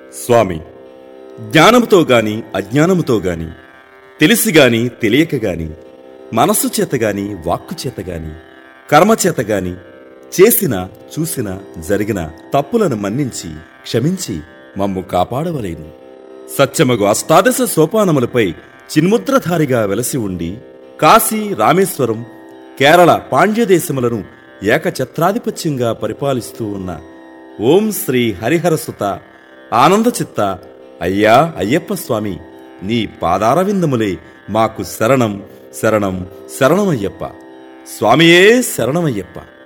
స్వామి జ్ఞానముతో గాని అజ్ఞానముతో గాని తెలిసి గాని తెలియక గాని మనస్సు చేత గాని వాక్కు చేత గాని కర్మ చేత గాని చేసిన చూసిన జరిగిన తప్పులను మన్నించి క్షమించి మమ్ము కాపాడవలేను సత్యమగు అష్టాదశ సోపానములపై చిన్ముద్రధారిగా వెలసి ఉండి కాశీ రామేశ్వరం కేరళ పాండ్యదేశములను ఏకఛత్రాధిపత్యంగా పరిపాలిస్తూ ఉన్న ఓం శ్రీ హరిహరసుత ఆనందచిత్త అయ్యా అయ్యప్ప స్వామి నీ పాదారవిందములే మాకు శరణం శరణం శరణమయ్యప్ప స్వామియే శరణమయ్యప్ప